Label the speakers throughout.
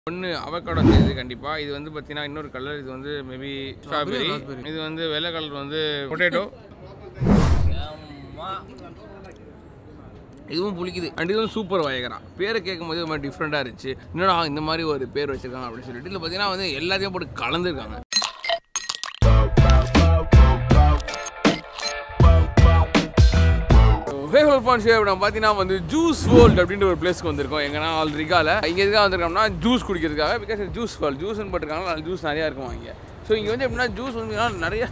Speaker 1: ஒன்று அவக்காடோ தெரியுது கண்டிப்பாக இது வந்து பார்த்தீங்கன்னா இன்னொரு கலர் இது வந்து மேபி ஸ்ட்ராபெரி இது வந்து வெள்ளை கலர் வந்து பொட்டேட்டோ இதுவும் புளிக்குது அண்ட் இதுவும் சூப்பர் வயகரா பேரை கேட்கும் போது ஒரு மாதிரி டிஃப்ரெண்ட்டாக இருந்துச்சு என்னடா இந்த மாதிரி ஒரு பேர் வச்சிருக்காங்க அப்படின்னு சொல்லிட்டு இதில் பார்த்தீங்கன்னா வந்து எல்லாத்தையும் போட்டு கலந்துருக்காங்க ஃபேவரல் பான் ஷேவ் நம்ம பார்த்தீங்கன்னா வந்து ஜூஸ் வேர்ல்ட் அப்படின்ற ஒரு பிளேஸ்க்கு வந்திருக்கோம் எங்கன்னா ஆல் ரிகால இங்கே எதுக்காக வந்திருக்கோம்னா ஜூஸ் குடிக்கிறதுக்காக பிகாஸ் ஜூஸ் வேர்ல்ட் ஜூஸ்னு போட்டிருக்காங்க அதில் ஜூஸ் நிறையா இருக்கும் இங்கே ஸோ இங்கே வந்து எப்படின்னா ஜூஸ் வந்து நிறைய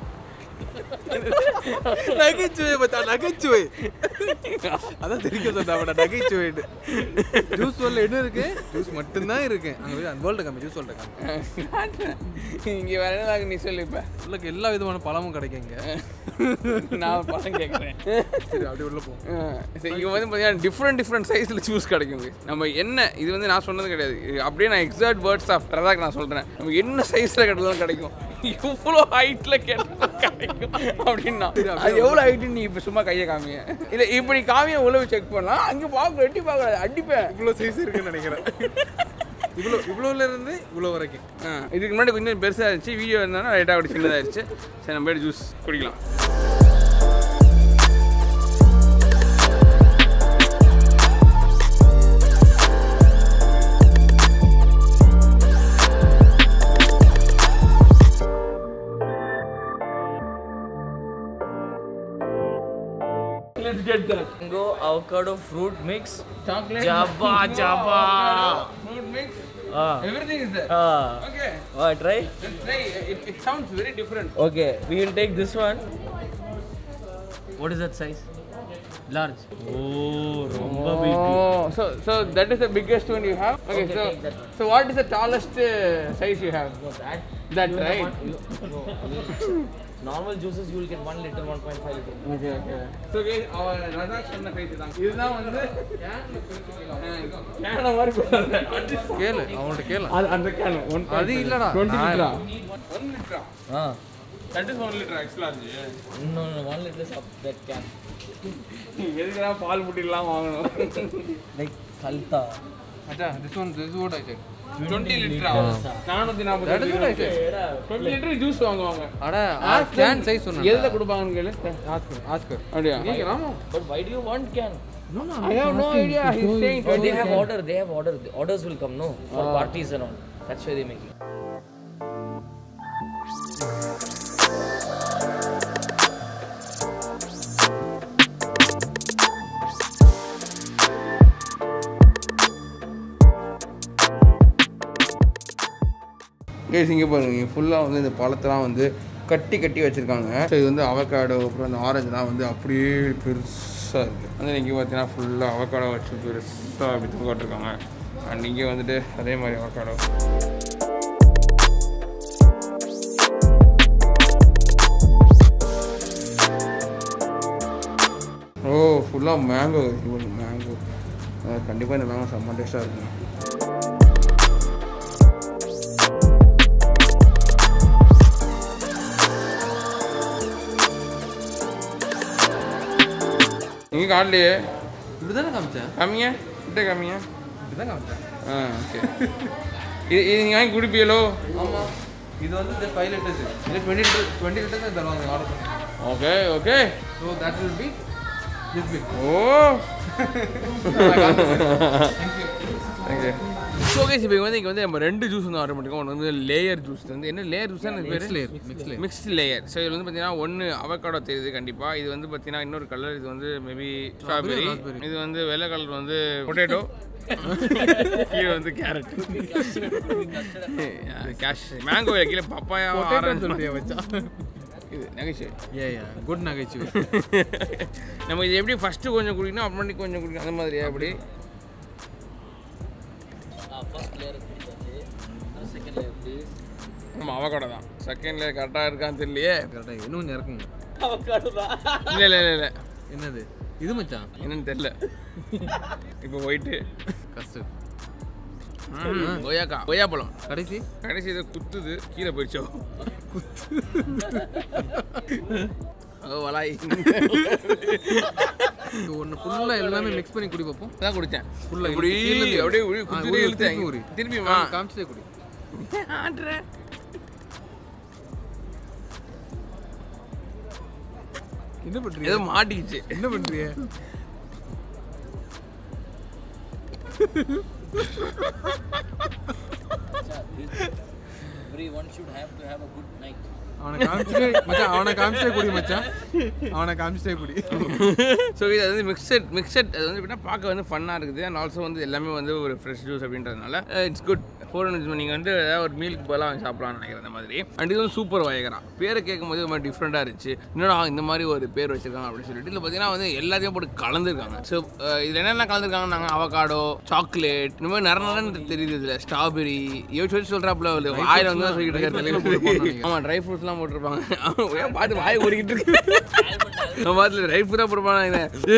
Speaker 2: நகைச்சுவை பார்த்தா நகைச்சுவை அதான் தெரிவிக்க சொன்னா நகைச்சுவை ஜூஸ் வேர்ல்ட்ல என்ன இருக்கு ஜூஸ் மட்டும்தான் இருக்கு அங்க போய் அந்த வேர்ல்டு காமி ஜூஸ் வேர்ல்டு காமி
Speaker 1: இங்கே வேற என்ன நீ சொல்லு இப்போ
Speaker 2: உள்ளக்கு எல்லா விதமான பழமும் கிடைக்கும் இங்க
Speaker 1: நான் பழம் கேட்குறேன்
Speaker 2: சரி அப்படி உள்ள போ
Speaker 1: இங்கே வந்து பார்த்தீங்கன்னா டிஃப்ரெண்ட் டிஃப்ரெண்ட் சைஸில் ஜூஸ் கிடைக்குங்க நம்ம என்ன இது வந்து நான் சொன்னது கிடையாது இது அப்படியே நான் எக்ஸாக்ட் வேர்ட்ஸ் ஆஃப் ரதாக் நான் சொல்கிறேன் நம்ம என்ன சைஸில் கேட்டாலும் கிடைக்கும் இவ்வளோ ஹைட்டில் கேட்டாலும் கிடைக்கும் அப்படின்னா அது எவ்வளோ ஹைட்டுன்னு நீ இப்போ சும்மா கையை காமிங்க இல்லை இப்படி காமிய உழவு செக் பண்ணலாம் அங்கே பார்க்க எட்டி பார்க்க அடிப்பேன்
Speaker 2: இவ்வளோ சைஸ் இருக்குன்னு நினைக்கிறேன் இவ்வளோ இவ்வளோல இருந்து இவ்வளோ வரைக்கும்
Speaker 1: ஆ, இதுக்கு முன்னாடி கொஞ்சம் பெருசாக இருந்துச்சு வீடியோ இருந்தாலும் ரைட்டாக அப்படி சின்னதாக இருந்துச்சு சரி நம்ம போய் ஜூஸ் குடிக்கலாம் Let's get that.
Speaker 3: Mango avocado fruit mix.
Speaker 1: Chocolate.
Speaker 3: Jabba, jabba.
Speaker 1: Fruit mix.
Speaker 3: Ah.
Speaker 1: Everything is there.
Speaker 3: Ah.
Speaker 1: Okay.
Speaker 3: Oh, try.
Speaker 1: Let's try. It, it sounds very different.
Speaker 3: Okay, we will take this one. What is that size? Large. Oh, romba big.
Speaker 1: Oh, so so that is the biggest one you have. Okay,
Speaker 3: Okay,
Speaker 1: so
Speaker 3: take that.
Speaker 1: so what is the tallest uh, size you have?
Speaker 3: That.
Speaker 1: That
Speaker 3: you will
Speaker 1: right?
Speaker 3: have one- you- no, you- Normal juices you will get 1 liter, 1.5 liter.
Speaker 1: Okay, okay. So guys, our ரதாக் சொன்ன size தான். இதுதான் வந்து கேன மாதிரி போடுறாங்க.
Speaker 2: கேளு அவங்கள்ட்ட கேளு
Speaker 1: அது அந்த கேன் ஒன்
Speaker 2: அது இல்லடா.
Speaker 1: 20
Speaker 2: நான்-
Speaker 1: லிட்டரா 1 லிட்டரா
Speaker 3: Ah.
Speaker 1: That is 1 litre extra அது
Speaker 3: No, no, 1 liter is up that can.
Speaker 1: எதுக்குடா பால் புட்டிலாம் வாங்கணும்
Speaker 3: Like Kalta.
Speaker 2: அச்சா this one this what I said
Speaker 1: 20 லிட்டரா 440
Speaker 2: That is what I said.
Speaker 1: 20 litre juice வாங்குவாங்க
Speaker 2: அட கேன் சைஸ் சொன்னேன்
Speaker 1: எதுல கொடுப்பாங்கன்னு கேளு
Speaker 2: ஆஸ்கர் ஆஸ்கர்
Speaker 1: அப்படியா
Speaker 2: கேக்குறாமா
Speaker 3: But why do you want can?
Speaker 1: I have no idea. He's saying
Speaker 3: Oh, they have order. They have order. The orders will come, no? For parties and all. That's why they make it.
Speaker 1: Guys இங்கே பாருங்க ஃபுல்லாக வந்து இந்த பழத்தெல்லாம் வந்து கட்டி கட்டி வச்சுருக்காங்க so இது வந்து அவக்காடோ அப்புறம் இந்த ஆரஞ்சுலாம் வந்து அப்படியே பெருசாக இருக்குது வந்து இங்கே பார்த்தீங்கன்னா ஃபுல்லாக அவக்காடோ வச்சு பெருசாக விற்று போட்டிருக்காங்க அண்ட் இங்கே வந்துட்டு அதே மாதிரி அவக்காடோ ஓ ஃபுல்லாக மேங்கோ மேங்கோ கண்டிப்பாக இந்த மேங்கோ செம்ம டேஸ்ட்டாக இருக்கும் நீங்கள் காட்டலையே
Speaker 2: இப்படிதானே காமிச்சேன்
Speaker 1: கம்மியா கிட்ட கம்மியா
Speaker 2: இப்படிதான் காமிச்சேன்
Speaker 1: ஆ ஓகே இது இது நீங்கள் வாங்கி குடிப்பீங்களோ
Speaker 2: ஆமா இது வந்து ஃபைவ் லிட்டர்ஸ் இது டுவெண்ட்டி லிட்டர் டுவெண்ட்டி லிட்டர்ஸ் தருவாங்க ஆர்டர் பண்ணி
Speaker 1: okay okay
Speaker 2: so that will be this big
Speaker 1: oh thank you so guys இப்போ வந்து இங்கே வந்து நம்ம ரெண்டு ஜூஸ் வந்து ஆர்டர் பண்ணிருக்கோம் ஒன்று வந்து லேயர் ஜூஸ் வந்து என்ன லேயர் ஜூஸ் தான் பேர்
Speaker 2: layer mix layer
Speaker 1: mixed layer so இதில் வந்து பார்த்தீங்கன்னா ஒன்று அவக்காடோ தெரியுது கண்டிப்பாக இது வந்து பார்த்தீங்கன்னா இன்னொரு கலர் இது வந்து மேபி ஸ்ட்ராபெரி
Speaker 2: raspberry.
Speaker 1: இது வந்து வெள்ளை கலர் வந்து பொட்டேட்டோ கீழே வந்து கேரட் கேஷ் மேங்கோ கீழே பப்பாயா ஆரஞ்சு
Speaker 2: சொல்லியா வச்சா
Speaker 1: இது நகைச்சுவை
Speaker 2: ஏ ஏ குட் நகைச்சுவை
Speaker 1: நம்ம இது எப்படி ஃபஸ்ட்டு கொஞ்சம் குடிக்கணும் அப்புறம் கொஞ்சம் குடிக்கணும் அந்த மாதிரியா எப்படி
Speaker 3: Ah, first layer is second layer, please.
Speaker 1: நம்ம அவகாடோ தான் செகண்ட்ல கரெக்டாக இருக்கான்னு தெரியலையே
Speaker 2: கரெக்டாக இன்னும் கொஞ்சம் இறக்குங்க
Speaker 3: Avocado da.
Speaker 1: இல்லை இல்லை இல்லை இல்லை
Speaker 2: என்னது இது மச்சான்
Speaker 1: என்னன்னு தெரியல இப்போ போயிட்டு
Speaker 2: கஷ்டம்
Speaker 1: கொய்யாக்கா கொய்யா பழம்
Speaker 2: கடைசி
Speaker 1: கடைசி இதை குத்துது கீழே போயிடுச்சோ ஓ வலாய்
Speaker 2: இது ஒன்று ஃபுல்லாக எல்லாமே மிக்ஸ் பண்ணி குடி பார்ப்போம்
Speaker 1: அதான் குடிச்சேன்
Speaker 2: Full ஆ
Speaker 1: இப்படி
Speaker 2: கீழ இருந்து.
Speaker 1: அப்படியே
Speaker 2: ஆ,
Speaker 1: குடிச்சிட்டே
Speaker 2: ஊரு
Speaker 1: இழுத்தேன்
Speaker 2: திருப்பி ஊரு.
Speaker 1: திரும்பியுமா
Speaker 2: காமிச்சதே குடி
Speaker 1: ஆடுறேன்
Speaker 2: என்ன பண்றீங்க
Speaker 1: ஏதோ மாட்டிக்கிச்சு
Speaker 2: என்ன பண்றீங்க
Speaker 3: Everyone should have to have a good night.
Speaker 2: அவனை காமிச்சிட்டே மச்சான் அவனை காமிச்சிட்டே குடி மச்சான் அவனை காமிச்சிட்டே குடி
Speaker 1: ஸோ இது வந்து மிக்சட் மிக்சட் அது வந்து எப்படின்னா பார்க்க வந்து ஃபன்னாக இருக்குது அண்ட் ஆல்சோ வந்து எல்லாமே வந்து ஒரு ஃப்ரெஷ் ஜூஸ் அப்படின்றதுனால இட்ஸ் குட் ஃபோர் ஹண்ட்ரட் நீங்கள் வந்து ஏதாவது ஒரு மீலுக்கு பதிலாக வாங்கி சாப்பிடலாம்னு நினைக்கிறேன் அந்த மாதிரி அண்ட் இது வந்து சூப்பர் வயகரா பேரை கேட்கும் போது ஒரு மாதிரி டிஃப்ரெண்ட்டாக இருந்துச்சு என்னடா இந்த மாதிரி ஒரு பேர் வச்சிருக்காங்க அப்படின்னு சொல்லிட்டு இதில் பார்த்தீங்கன்னா வந்து எல்லாத்தையும் போட்டு கலந்துருக்காங்க ஸோ இதில் என்னென்ன கலந்துருக்காங்கன்னா அவகாடோ சாக்லேட் இந்த மாதிரி நிறைய நிறைய தெரியுது இதில் ஸ்ட்ராபெரி யோசிச்சு வச்சு சொல்கிறாப்புல ஆயிரம் வந்து தான் சொல்லிட்டு இருக்காரு ஆமாம் ட்ரை ஃப்ரூட்ஸ்லாம் போட்டிருப்பாங்க அவன் பார்த்து வாய் ஓடிக்கிட்டு இருக்கு அவன் பார்த்து ட்ரை ஃப்ரூட்டாக போட்டிருப்பாங்க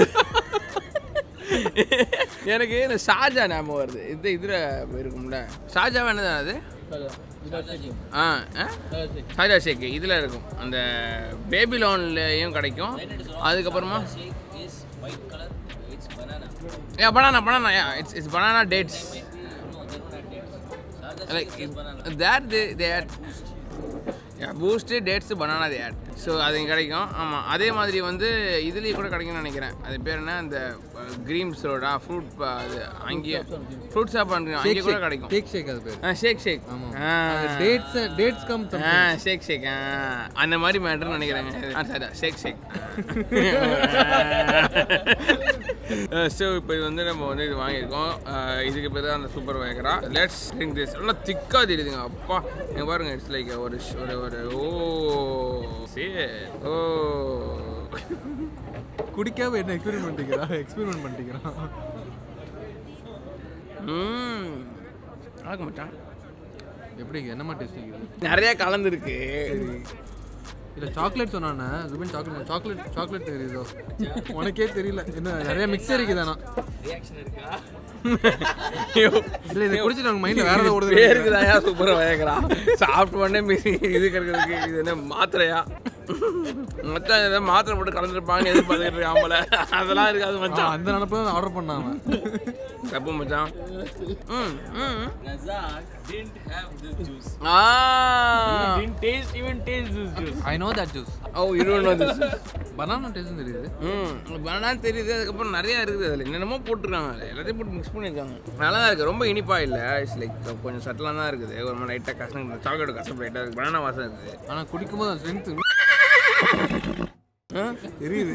Speaker 1: எனக்கு இந்த ஷாஜா ஞாபகம் வருது இது இதில் இருக்கும்ல ஷாஜா என்னதான் அது ஆ ஆ? ஷாஜா ஷேக் இதில் இருக்கும் அந்த பேபி லோன்லேயும் கிடைக்கும் அதுக்கப்புறமா
Speaker 3: Shake is white color. It's banana.
Speaker 1: A banana banana it's it's banana dates
Speaker 3: No, they don't have dates. Sarda
Speaker 1: like
Speaker 3: shake is banana.
Speaker 1: That they they add Boost dates banana they add so அது இங்க கிடைக்கும் ஆமாம் அதே மாதிரி வந்து இதுலேயும் கூட கிடைக்கும்னு நினைக்கிறேன் அது பேர் என்ன அந்த க்ரீம் சோடா ஃப்ரூட் அது அங்கேயே ஃப்ரூட் ஷாப் அங்கேயே கூட கிடைக்கும்
Speaker 2: கேக் ஷேக் அது பேர்
Speaker 1: ஆ ஷேக் ஷேக்
Speaker 2: ஆமா
Speaker 1: ஆ
Speaker 2: டேட்ஸ் டேட்ஸ் கம்
Speaker 1: ஆ ஷேக் ஷேக் ஆ அந்த மாதிரி மேட்டர்னு நினைக்கிறேங்க ஆ சார் ஷேக் ஷேக் ஸோ இப்போ இது வந்து நம்ம வந்து இது வாங்கியிருக்கோம் ஆ, இதுக்கு பேர் தான் அந்த சூப்பர் வேகரா லெட்ஸ் ட்ரிங்க் திஸ் நல்லா திக்காக தெரியுதுங்க அப்பா இங்க பாருங்க இட்ஸ் லைக் ஒரு ஷ்- ஒரு ஒரு ஓ சே ஓ
Speaker 2: குடிக்காம என்ன எக்ஸ்பெரிமெண்ட் பண்ணிக்கிறா எக்ஸ்பெரிமெண்ட் பண்ணிக்கிறான்
Speaker 1: ம் ஆக மாட்டான்
Speaker 2: எப்படி என்னமா டேஸ்ட் இருக்குது
Speaker 1: நிறைய கலந்துருக்கு
Speaker 2: இல்ல சாக்லேட் சொன்னானே ஜுபின் சாக்லேட் சாக்லேட் சாக்லேட் தெரியுதோ உனக்கே தெரியல என்ன நிறைய மிக்சர் இருக்குதானா
Speaker 3: Reaction இருக்கா?
Speaker 1: ஐயோ
Speaker 2: இல்ல இதை குடிச்சிட்டு அவங்க மைண்ட்ல வேற ஏதாவது ஓடுது
Speaker 1: பேருக்கு தான் சூப்பராக வயக்கிறா சாப்பிட்ட உடனே மீறி இது கிடைக்கிறதுக்கு இது என்ன மாத்திரையா மச்சான் ஏதோ மாத்திரை போட்டு கலந்துருப்பாங்கன்னு எதிர்பார்த்துட்டு இருக்காமல அதெல்லாம் இருக்காது
Speaker 2: ஆ,
Speaker 1: மச்சான்
Speaker 2: அந்த நினப்பு தான் ஆர்டர் பண்ணாம
Speaker 1: தப்பு மச்சான் ம் ம்
Speaker 3: Razak didn't have this juice.
Speaker 1: Ah
Speaker 3: Didn't taste even taste this juice.
Speaker 2: I know that juice
Speaker 1: oh இது ஒன்று
Speaker 2: பனானா டேஸ்ட் தெரியுது
Speaker 1: ம் பனானா தெரியுது அதுக்கப்புறம் நிறைய இருக்குது அதில் என்னென்னமோ போட்டிருக்காங்க அதில் எல்லாத்தையும் போட்டு மிக்ஸ் பண்ணியிருக்காங்க நல்லா தான் இருக்குது ரொம்ப இனிப்பா இல்லை இட்ஸ் லைக் கொஞ்சம் சட்டலாக தான் இருக்குது ஒரு மாதிரி லைட்டாக கஷ்டம் சாக்லேட் கஷ்டம் லைட்டாக இருக்குது பனானா வாசம் இருக்குது
Speaker 2: ஆனா குடிக்கும் போது ஸ்ட்ரென்த்
Speaker 1: ஆ
Speaker 2: தெரியுது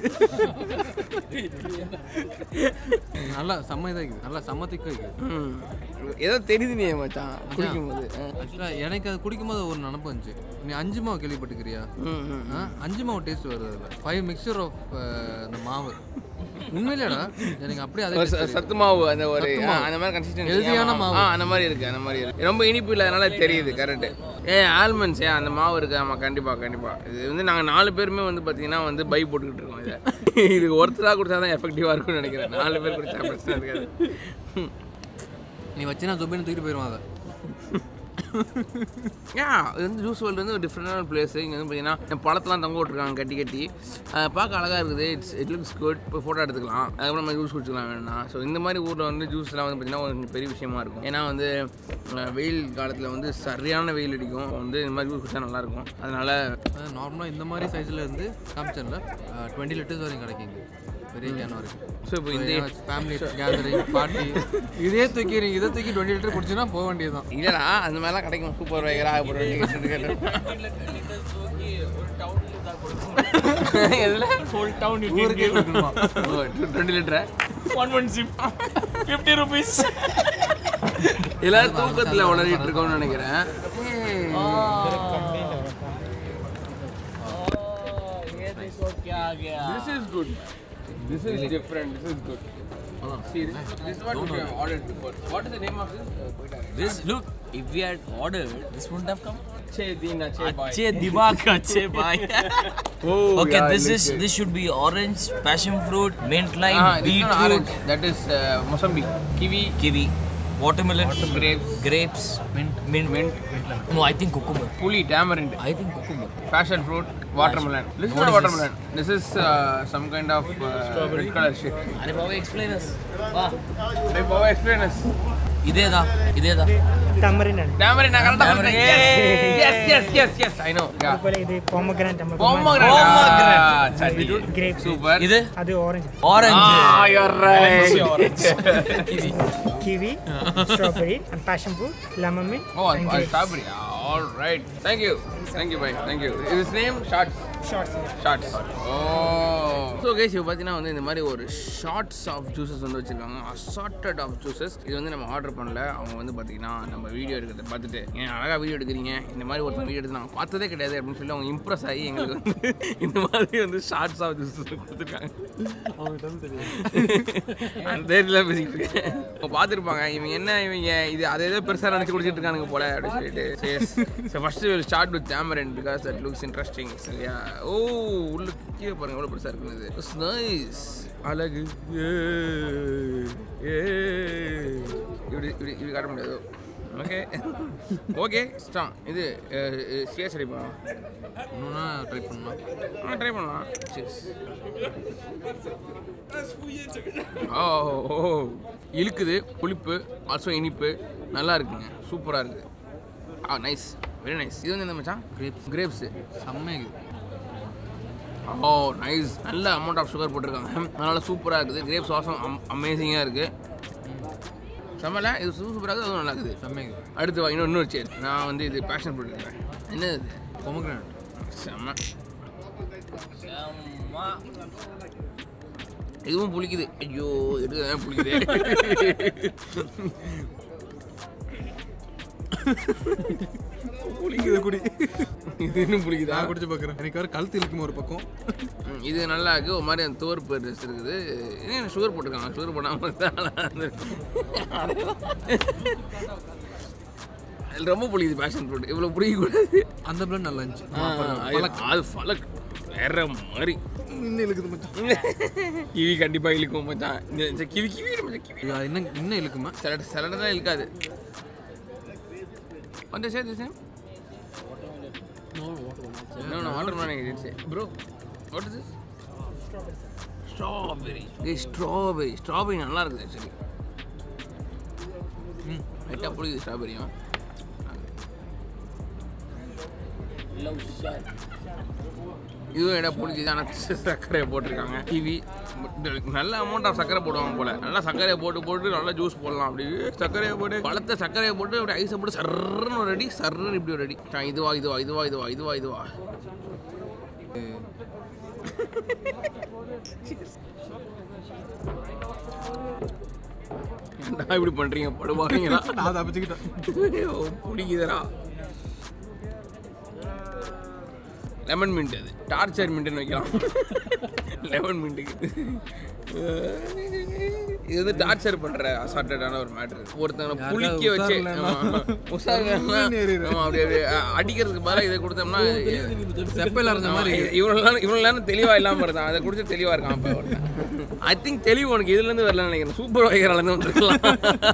Speaker 2: நல்லா செம்ம இதாக இருக்குது நல்லா செம்ம திக்காக இருக்குது
Speaker 1: ம். ஏதோ தெரியுது நீ மச்சான் குடிக்கும் போது
Speaker 2: ஆக்சுவலாக எனக்கு அது குடிக்கும் போது ஒரு நினப்பு வந்துச்சு நீ அஞ்சு மாவு கேள்விப்பட்டுக்கிறியா
Speaker 1: ம், ம்.
Speaker 2: ஆ, அஞ்சு மாவு டேஸ்ட் வருது அதில் ஃபைவ் மிக்சர் ஆஃப் அந்த மாவு உண்மையிலேடா எனக்கு அப்படியே அதே
Speaker 1: ஒரு
Speaker 2: taste
Speaker 1: ச-
Speaker 2: தெரியுது.
Speaker 1: சத்து மாவு அந்த ஒரு
Speaker 2: சத்து
Speaker 1: ஆ,
Speaker 2: மாவு.
Speaker 1: அந்த மாதிரி கன்சிஸ்டன்சி
Speaker 2: Healthy-யான மாவு.
Speaker 1: ஆ அந்த மாதிரி இருக்கு அந்த மாதிரி இருக்கு ரொம்ப இனிப்பு இல்லாதனால தெரியுது கரெக்ட் ஏ ஆல்மண்ட்ஸ் ஏன் அந்த மாவு இருக்கு ஆமா கண்டிப்பா கண்டிப்பா இது வந்து நாங்க நாலு பேருமே வந்து பாத்தீங்கன்னா வந்து பை போட்டுக்கிட்டு இருக்கோம் இதை இது ஒருத்தரா குடிச்சா தான் எஃபெக்டிவா இருக்கும்னு நினைக்கிறேன் நாலு பேர் குடிச்சா பிரச்சனை இருக்காது ம்.
Speaker 2: நீ வச்சுனா ஜொபின்னு தூக்கிட்டு போயிடுவான் அதை
Speaker 1: யா இது வந்து ஜூஸ் வேர்ல்டு வந்து ஒரு டிஃப்ரெண்டான பிளேஸ் இங்கே வந்து பார்த்தீங்கன்னா பழத்தெல்லாம் தொங்க விட்ருக்காங்க கட்டி கட்டி அஹ் பார்க்க அழகாக இருக்குது இட்ஸ் இட் லுக்ஸ் குட் இப்போ ஃபோட்டோ எடுத்துக்கலாம் அதுக்கப்புறம் நம்ம ஜூஸ் குடிச்சிக்கலாம் வேணும்னா ஸோ இந்த மாதிரி ஊரில் வந்து ஜூஸ்லாம் வந்து பார்த்தீங்கன்னா ஒரு பெரிய விஷயமா இருக்கும் ஏன்னா வந்து அஹ் வெயில் காலத்தில் வந்து சரியான வெயில் அடிக்கும் வந்து இந்த மாதிரி ஜூஸ் குடிச்சா நல்லாயிருக்கும் அதனால்
Speaker 2: நார்மலாக இந்த மாதிரி சைஸில் இருந்து காமிச்சேன்ல டுவெண்ட்டி லிட்டர்ஸ் வரைக்கும் கிடைக்குங்க பெரிய கேன் வரைக்கும்
Speaker 1: ஸோ இப்போ இந்த
Speaker 2: ஃபேமிலி கேதரிங் பார்ட்டி இதே தூக்கி நீ இதை தூக்கி டுவெண்ட்டி லிட்டர் குடிச்சுன்னா போக வேண்டியதுதான்
Speaker 1: இல்லைடா அந்த மாதிரிலாம் கிடைக்கும் சூப்பர் வைகரா எதில்
Speaker 3: Whole town you
Speaker 2: ஊருக்கே கொடுக்கணுமா
Speaker 1: டுவெண்ட்டி லிட்டரை
Speaker 3: One one sip. Fifty rupees.
Speaker 1: எல்லாரும் தூக்கத்தில் உளறிட்டு இருக்கோம்னு நினைக்கிறேன்
Speaker 3: ये देखो क्या आ गया.
Speaker 1: This is good. This is different. This is good. See, this, this is what we have ordered before. What is the name of this?
Speaker 3: This look, if we had ordered, this wouldn't have come.
Speaker 1: Che Dina Che Bhai.
Speaker 3: Achhe dimag ka achhe bhai.
Speaker 1: Oh,
Speaker 3: okay,
Speaker 1: yeah,
Speaker 3: this
Speaker 1: it
Speaker 3: is
Speaker 1: looks
Speaker 3: this should be orange, passion fruit, mint lime,
Speaker 1: Ah, this is not
Speaker 3: beetroot,
Speaker 1: orange. That is uh, Mozambique. Kiwi.
Speaker 3: kiwi. watermelon, grapes, grapes, mint, mint, mint. No, I think cucumber.
Speaker 1: புளி tamarind
Speaker 3: I think cucumber.
Speaker 1: passion fruit watermelon this is
Speaker 3: What
Speaker 1: not
Speaker 3: is
Speaker 1: watermelon this is uh, some kind of uh, red color shit
Speaker 3: अरे बाबा explain us. वाह
Speaker 1: hey Baba explain us
Speaker 3: இதேதான் இதேதான்
Speaker 4: tamarind and
Speaker 1: tamarind நான் கரெக்டா
Speaker 3: Tamarind.
Speaker 1: சொல்றேன் yes yes yes yes i know yeah
Speaker 4: അതുപോലെ ഇത് pomegranate നമ്മൾ
Speaker 1: pomegranate
Speaker 3: Pomegranate.
Speaker 1: Ah, சரி
Speaker 4: grapes
Speaker 1: super
Speaker 3: இது
Speaker 4: அது orange
Speaker 3: orange
Speaker 1: ah you're right
Speaker 4: kiwi strawberry and passion fruit lemon mint
Speaker 1: oh
Speaker 4: and
Speaker 1: uh,
Speaker 4: grapes.
Speaker 1: strawberry all right thank you thank you bye thank you is his name shots
Speaker 4: Shots.
Speaker 1: Shots oh so guys இப்போ பார்த்தீங்கன்னா வந்து இந்த மாதிரி ஒரு shorts of juices வந்து வச்சுருக்காங்க assorted of juices இது வந்து நம்ம ஆர்டர் பண்ணல அவங்க வந்து பார்த்தீங்கன்னா நம்ம வீடியோ எடுக்கிறத பார்த்துட்டு ஏன் அழகாக வீடியோ எடுக்கிறீங்க இந்த மாதிரி ஒருத்தர் வீடியோ எடுத்து நாங்கள் பார்த்ததே கிடையாது அப்படின்னு சொல்லி அவங்க இம்ப்ரெஸ் ஆகி எங்களுக்கு வந்து இந்த மாதிரி வந்து ஷார்ட்ஸ் ஆஃப் ஜூஸஸ் கொடுத்துருக்காங்க அந்த தேர்தலில் பேசிக்கிட்டு இருக்கேன் அவங்க பார்த்துருப்பாங்க இவங்க என்ன இவங்க இது அதை ஏதோ பெருசாக நினச்சி குடிச்சிட்டு இருக்கானுங்க போல அப்படின்னு சொல்லிட்டு ஸோ ஃபஸ்ட்டு ஒரு start with tamarind because that looks interesting சரியா ஓ உள்ள கீழே பாருங்க எவ்வளோ பெருசாக இருக்குது இட்ஸ் நைஸ் அழகு ஏ ஏ இப்படி இப்படி இப்படி காட்ட முடியாது ஓகே ஓகே ஸ்ட்ராங் இது சிஎஸ் ரெடி பண்ணலாம்
Speaker 2: இன்னொன்னா ட்ரை பண்ணலாம்
Speaker 1: ஆ ட்ரை பண்ணலாம் சியர்ஸ் ஓ ஓ இழுக்குது புளிப்பு ஆல்சோ இனிப்பு நல்லா இருக்குங்க சூப்பராக இருக்குது ஆ நைஸ் வெரி நைஸ் இது வந்து என்ன மச்சான் கிரேப்ஸ் கிரேப்ஸு
Speaker 2: செம்மையாக
Speaker 1: ஓ நைஸ் நல்ல அமௌண்ட் ஆஃப் சுகர் போட்டிருக்காங்க அதனால் சூப்பராக இருக்குது கிரேப்ஸ் வாசம் அமேசிங்காக இருக்குது செம்மல இது சூப்பராக இருக்குது அதுவும் நல்லா இருக்குது
Speaker 2: செம்மையாக
Speaker 1: அடுத்து வா இன்னும் இன்னொரு சரி நான் வந்து இது பேஷன் போட்டுருக்கேன் என்ன இது
Speaker 2: பொமக்ரானட்
Speaker 1: செம்ம இதுவும் புளிக்குது ஐயோ எடுக்க புளிக்குது
Speaker 2: புளிக்குது குடி
Speaker 1: இது இன்னும் புளிக்குதா
Speaker 2: நான் குடிச்சு பார்க்குறேன் எனக்கு வேறு கழுத்து இழுக்குமா ஒரு பக்கம்
Speaker 1: ம், இது நல்லா இருக்கு ஒரு மாதிரி அந்த துவர்ப்பு ட்ரெஸ் இருக்குது ஏன் சுகர் போட்டிருக்காங்க சுகர் போடாமல் அது ரொம்ப புளிக்குது பேஷன் ஃப்ரூட் இவ்வளோ பிடிக்கக்கூடாது
Speaker 2: அந்த பிளட் நல்லா இருந்துச்சு
Speaker 1: அது ஃபலக் வேற மாதிரி
Speaker 2: இன்னும் இழுக்குது மச்சான்
Speaker 1: கிவி கண்டிப்பாக இழுக்கும் மச்சான் இந்த இந்த கிவி கிவி மச்சான் கிவி
Speaker 2: இது இன்னும் இன்னும் இழுக்குமா
Speaker 1: சில சிலடெல்லாம் இழுக்காது வந்து say this name No, no, watermelon is it. Bro, what is this? Strawberry. This strawberry. Strawberry நல்லா இருக்குது ஆக்சுவலி ம் லைட்டாக பிடிக்குது ஸ்ட்ராபெரியும் இதுவும் இடம் பிடிக்குது ஆனால் சர்க்கரையை போட்டிருக்காங்க கிவி நல்ல அமௌண்ட் ஆஃப் சர்க்கரை போடுவாங்க போல நல்லா சர்க்கரையை போட்டு போட்டு நல்லா ஜூஸ் போடலாம் அப்படி சர்க்கரையை போட்டு பழத்தை சர்க்கரையை போட்டு அப்படி ஐஸை போட்டு சர்ன்னு ஒரு அடி சர்ன்னு இப்படி ஒரு அடி ஆ, இதுவா இதுவா இதுவா இதுவா இதுவா இதுவா ஏன்டா இப்படி பண்றீங்க படுவாங்களா
Speaker 2: நான் தப்பிச்சுக்கிட்டேன்
Speaker 1: பிடிக்குதுடா லெமன் மின்ட் அது டார்ச்சர் மின்ட்னு வைக்கலாம் லெமன் மின்ட்டுக்கு இது வந்து டார்ச்சர் பண்ற அசார்ட்டடான ஒரு மேட்ரு ஒருத்தவங்க புளிக்க வச்சு
Speaker 2: உஷார் இல்லைன்னா?
Speaker 1: ஆமா, உஷார் இல்லைன்னா, ஆமா, அப்படி அப்படி அ, அடிக்கிறதுக்கு பதிலாக இதை கொடுத்தோம்னா
Speaker 2: செப்பல் அரைஞ்ச மாதிரி
Speaker 1: இவ்வளோ இவ்வளோ நேரம் தெளிவாக இல்லாமல் இருந்தான் அதை குடிச்சு தெளிவாக இருக்கான் அப்போ ஐ திங்க் தெளிவு உனக்கு இதுலேருந்து வரலன்னு நினைக்கிறேன் சூப்பர் வைக்கிறாலேருந்து வந்துருக்கலாம்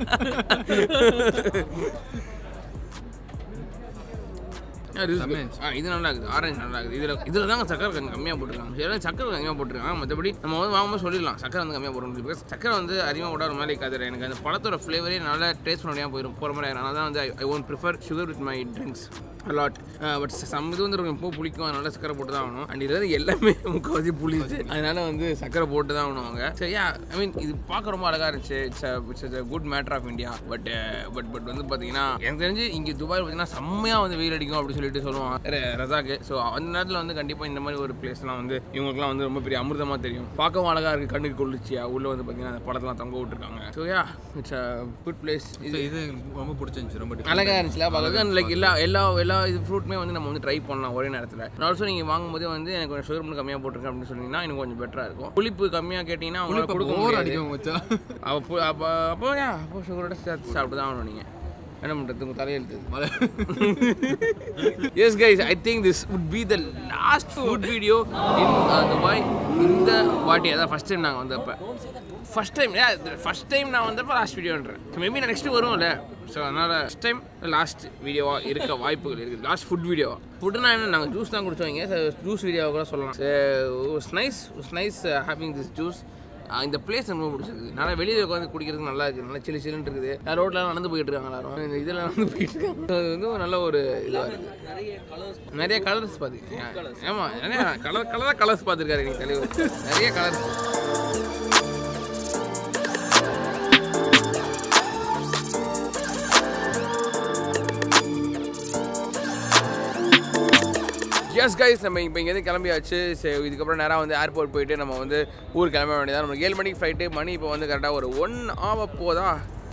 Speaker 1: அது is good.
Speaker 2: செம்மையா
Speaker 1: ஆ இது நல்லா இருக்குது ஆரஞ்சு நல்லா இருக்குது இதில் இதில் தாங்க சக்கரை கொஞ்சம் கம்மியாக போட்டிருக்காங்க சில சக்கரை கம்மியாக போட்டிருக்காங்க மற்றபடி நம்ம வந்து வாங்கும்போது சொல்லிடலாம் சக்கரை வந்து கம்மியாக போடணும் பிகாஸ் சக்கரை வந்து அதிகமாக போட ஒரு மாதிரி இருக்காது எனக்கு அந்த பழத்தோட ஃப்ளேவரே நல்லா டேஸ்ட் பண்ண முடியாமல் போயிடும் போகிற மாதிரி ஆயிரும் அதனால தான் வந்து I won't prefer sugar with my drinks a lot but some இது வந்து ரொம்ப ரொம்ப புளிக்கும் அதனால சக்கரை போட்டு தான் ஆகணும் அண்ட் இதில் எல்லாமே முக்கால்வாசி புளிச்சு அதனால வந்து சக்கரை போட்டு தான் ஆகணும் அவங்க சரியா ஐ மீன் இது பார்க்க ரொம்ப அழகாக இருந்துச்சு it's it's good matter of India but but but வந்து பார்த்தீங்கன்னா எனக்கு தெரிஞ்சு இங்கே துபாய் பார்த்தீங்கன்னா செம்மையாக வந்து வெயில் அடிக்கும் அப்படின்னு சொல்லிட்டு சொல்லுவான் ர- ரஜாக்கு ஸோ அந்த நேரத்தில் வந்து கண்டிப்பாக இந்த மாதிரி ஒரு பிளேஸ்லாம் வந்து இவங்களுக்குலாம் வந்து ரொம்ப பெரிய அமிர்தமாக தெரியும் பார்க்கவும் அழகாக இருக்குது கண்ணுக்கு கொள்ளிச்சியா உள்ளே வந்து பார்த்தீங்கன்னா அந்த படத்தெல்லாம் தொங்க விட்டுருக்காங்க so yeah it's a good place இது
Speaker 2: இது இது எனக்கு ரொம்ப பிடிச்சிருந்துச்சு ரொம்ப different.
Speaker 1: அழகாக இருந்துச்சுல பார்க்க லைக் எல்லா எல்லா எல்லா இது ஃப்ரூட்டுமே வந்து நம்ம வந்து ட்ரை பண்ணலாம் ஒரே நேரத்தில் ஆல்சோ நீங்கள் வாங்கும்போது வந்து எனக்கு கொஞ்சம் சுகர் மட்டும் கம்மியாக போட்டிருக்கேன் அப்படின்னு சொன்னீங்கன்னா எனக்கு கொஞ்சம் பெட்டராக இருக்கும் புளிப்பு கம்மியாக கேட்டிங்கன்னா அவங்களால
Speaker 2: புளிப்பை
Speaker 1: கொடுக்க
Speaker 2: bore
Speaker 1: முடியாது
Speaker 2: அடிக்கும் மச்சான்
Speaker 1: அப்போ அப்போ அப்போ யா அப்போ சுகரோட சேர்த்து சாப்பிட்டு தான் ஆகணும் நீங்கள் என்ன பண்ணுறது உங்கள் தலையெழுத்து yes guys I think this would be the last food video in Dubai இந்த வாட்டி அதான் ஃபஸ்ட் டைம் நாங்கள் வந்தப்போ ஃபஸ்ட் டைம் ஃபஸ்ட் டைம் நான் வந்தப்போ லாஸ்ட் வீடியோன்றேன் மேபி நான் நெக்ஸ்ட் வருவோம்ல ஸோ அதனால் ஃபஸ்ட் டைம் லாஸ்ட் வீடியோவாக இருக்க வாய்ப்புகள் இருக்குது லாஸ்ட் ஃபுட் வீடியோ ஃபுட்டுனா என்ன நாங்கள் ஜூஸ் தான் குடிச்சோங்க ஜூஸ் வீடியோவை கூட சொல்லலாம் nice nice having this juice இந்த பிளேஸ் ரொம்ப பிடிச்சிருக்கு நல்லா வெளியில் உட்காந்து குடிக்கிறதுக்கு நல்லா இருக்குது நல்லா சில்லு சில்லுன்னு இருக்குது ரோட்ல நடந்து போயிட்டு இருக்காங்க எல்லாரும் இந்த இதில் நடந்து போயிட்டு இருக்காங்க அது வந்து ஒரு நல்ல ஒரு இதுவாக இருக்குது நிறைய கலர்ஸ் பார்த்துருக்கீங்க ஆமாம் நிறைய கலர் கலராக கலர்ஸ் பார்த்துருக்காரு எங்கள் தலைவர் நிறைய கலர்ஸ் எஸ் கைஸ் நம்ம இப்போ இங்கேருந்து கிளம்பியாச்சு சரி இதுக்கப்புறம் நேராக வந்து ஏர்போர்ட் போயிட்டு நம்ம வந்து ஊர் கிளம்ப வேண்டியதான் நம்ம ஏழு மணிக்கு ஃப்ளைட்டு மணி இப்போ வந்து கரெக்டாக ஒரு ஒன் ஆக போதா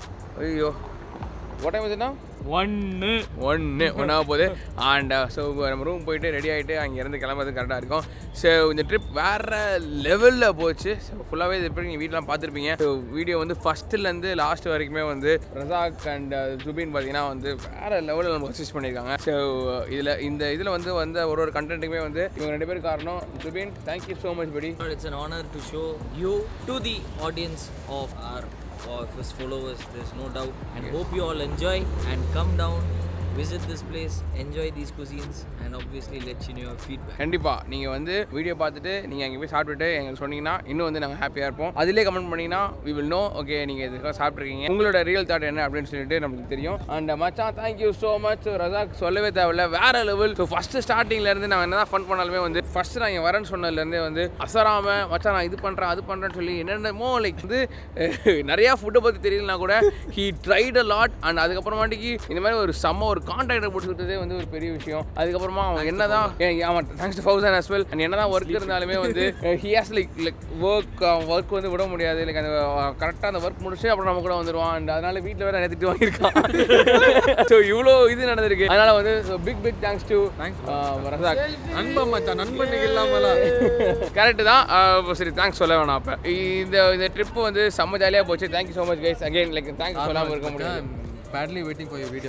Speaker 1: ஐயோ what time is it now
Speaker 3: ஒன்று
Speaker 1: ஒன்று ஒன்றா போகுது அண்ட் ஸோ நம்ம ரூம் போயிட்டு ரெடி ஆகிட்டு அங்கேருந்து கிளம்புறது கரெக்டாக இருக்கும் ஸோ இந்த ட்ரிப் வேறு லெவலில் போச்சு ஸோ ஃபுல்லாகவே இது எப்படி நீங்கள் வீட்டிலாம் பார்த்துருப்பீங்க ஸோ வீடியோ வந்து ஃபஸ்ட்டுலேருந்து லாஸ்ட் வரைக்குமே வந்து ரசாக் அண்ட் ஜுபின் பார்த்தீங்கன்னா வந்து வேறு லெவலில் நம்ம அசிஸ்ட் பண்ணியிருக்காங்க ஸோ இதில் இந்த இதில் வந்து வந்த ஒரு ஒரு கண்டென்ட்டுக்குமே வந்து இவங்க ரெண்டு பேரும் காரணம் ஜுபின் தேங்க்யூ ஸோ மச் படி
Speaker 5: It's an honor to show you to the audience of our of his followers. There's no doubt, and hope you all enjoy and come down, visit this place, enjoy these cuisines, and obviously let you know your feedback.
Speaker 1: கண்டிப்பாக நீங்கள் வந்து video பார்த்துட்டு நீங்கள் அங்கே போய் சாப்பிட்டுட்டு எங்களுக்கு சொன்னீங்கன்னா இன்னும் வந்து நாங்கள் ஹாப்பியாக இருப்போம் அதிலே கமெண்ட் பண்ணிங்கன்னா வி வில் நோ ஓகே நீங்கள் இதுக்காக சாப்பிட்ருக்கீங்க உங்களோட ரியல் தாட் என்ன அப்படின்னு சொல்லிட்டு நமக்கு தெரியும் அண்ட் மச்சான் தேங்க்யூ ஸோ மச் ரசாக் சொல்லவே தேவையில்ல வேற லெவல் ஸோ ஃபஸ்ட்டு ஸ்டார்டிங்லேருந்து நான் என்ன ஃபன் பண்ணாலுமே வந்து ஃபஸ்ட்டு நான் இங்கே வரேன்னு சொன்னதுலேருந்தே வந்து அசராம மச்சான் நான் இது பண்ணுறேன் அது பண்ணுறேன்னு சொல்லி என்னென்னமோ லைக் வந்து நிறையா ஃபுட்டை பற்றி தெரியலனா கூட he tried a lot and அதுக்கப்புறமாட்டிக்கு இந்த மாதிரி ஒரு செம்ம ஒரு கான்டாக்டை பிடிச்சிக்கிட்டதே வந்து ஒரு பெரிய விஷயம் அதுக்கப்புறமா அவன் என்னதான் ஏன் அவன் thanks to Fauzan as well and என்னதான் ஒர்க் இருந்தாலுமே வந்து he has like like work work வந்து விட முடியாது லைக் அந்த கரெக்டாக அந்த ஒர்க் முடிச்சு அப்புறம் நம்ம கூட வந்துடுவான் அண்ட் அதனால வீட்டில் வேற நிறைய திட்டு வாங்கியிருக்கான் ஸோ இவ்வளோ இது நடந்திருக்கு அதனால வந்து big big thanks to Razak
Speaker 2: நண்பன் மச்சான் நண்பனுக்கு இல்லாமலாம்
Speaker 1: கரெக்டு தான் அஹ் சரி தேங்க்ஸ் சொல்ல வேணாம் அப்போ இந்த இந்த ட்ரிப்பு வந்து செம்ம ஜாலியாக போச்சு thank you so much guys again like thanks சொல்லாமல் இருக்க முடியாது
Speaker 2: badly waiting for you video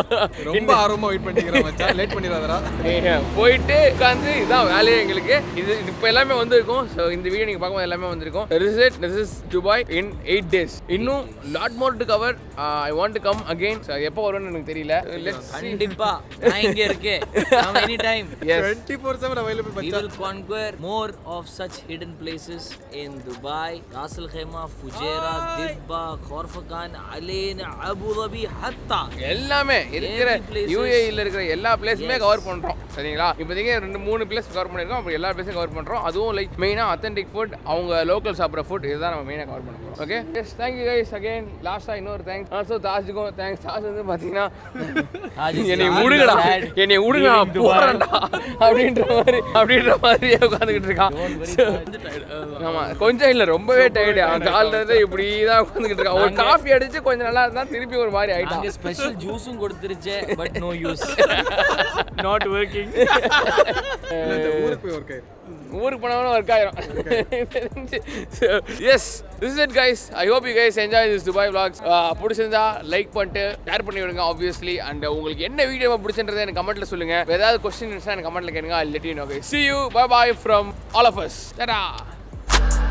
Speaker 2: ரொம்ப ஆர்வமா வெயிட் பண்ணிக்கிறேன் மச்சான் லேட் பண்ணிடாதடா
Speaker 1: ஏங்க, போயிட்டு உட்காந்து இதுதான் வேலையே எங்களுக்கு இது இது இப்போ எல்லாமே வந்திருக்கும் ஸோ இந்த வீடியோ நீங்கள் பார்க்கும்போது எல்லாமே வந்திருக்கும் this is this is Dubai in eight days இன்னும் lot more to cover I want to come again so எப்போ வரும்னு எனக்கு தெரியல லெட்ஸ்
Speaker 5: கண்டிப்பா நான் இங்க இருக்கேன் come anytime
Speaker 1: yes
Speaker 2: twenty four seven available
Speaker 5: We
Speaker 2: மச்சான்
Speaker 5: will conquer more of such hidden places in Dubai, Ras Al Khaimah, Fujairah, Dibba, Khorfakan, Alain, Abu Dhabi, hatta.
Speaker 1: எல்லாமே இருக்கிற
Speaker 5: Every places.
Speaker 1: யூஏஇல இருக்கிற எல்லா பிளேஸுமே கவர் பண்றோம் சரிங்களா இப்போதைக்கு ரெண்டு மூணு பிளேஸ் கவர் பண்ணிருக்கோம் அப்புறம் எல்லா பிளேஸும் கவர் பண்றோம் அதுவும் லைக் மெயினா அத்தன்டிக் ஃபுட் அவங்க லோக்கல் சாப்பிட்ற ஃபுட் இதுதான் நம்ம மெயினாக கவர் பண்ண போறோம் okay yes thank you guys again லாஸ்டா இன்னொரு தேங்க்ஸ் ஆல்சோ தாஜுக்கும் தேங்க்ஸ் தாஜ் வந்து பாத்தீங்கன்னா
Speaker 5: Taj is
Speaker 1: என்னை
Speaker 5: sad,
Speaker 1: விடுங்கடா
Speaker 5: sad.
Speaker 1: என்னை விடுங்க நான்
Speaker 5: Leaving Dubai.
Speaker 1: போறேன்டா அப்படின்ற மாதிரி அப்படின்ற மாதிரி உட்காந்துக்கிட்டு இருக்கான் ஆமா கொஞ்சம் இல்ல ரொம்பவே டயர்டு அவன் காலில் இருந்து இப்படி தான் உட்காந்துக்கிட்டு இருக்கான் ஒரு காஃபி அடிச்சு கொஞ்சம் நல்லா இருந்தா திருப்பி ஒரு மாதிரி ஆயிட்டான்
Speaker 5: நாங்க ஸ்பெஷல் ஜூஸும் கொடுத்துருச்சே but no use
Speaker 3: not working
Speaker 2: இல்ல, இந்த ஊருக்கு போய் ஒர்க் ஆயிரும்
Speaker 1: ஊருக்கு போனவனும் ஒர்க் ஆயிரும் yes this it guys I hope you guys enjoy this Dubai vlogs Uh, பிடிச்சிருந்தா லைக் பண்ணிட்டு ஷேர் பண்ணி விடுங்க ஆப்வியஸ்லி அண்ட் உங்களுக்கு என்ன வீடியோ பிடிச்சின்றதை எனக்கு கமெண்ட்ல சொல்லுங்க வேற ஏதாவது கொஸ்டின் இருந்துச்சா எனக்கு கமெண்ட்ல கேளுங்க I let you know guys see you bye bye from all of us Tata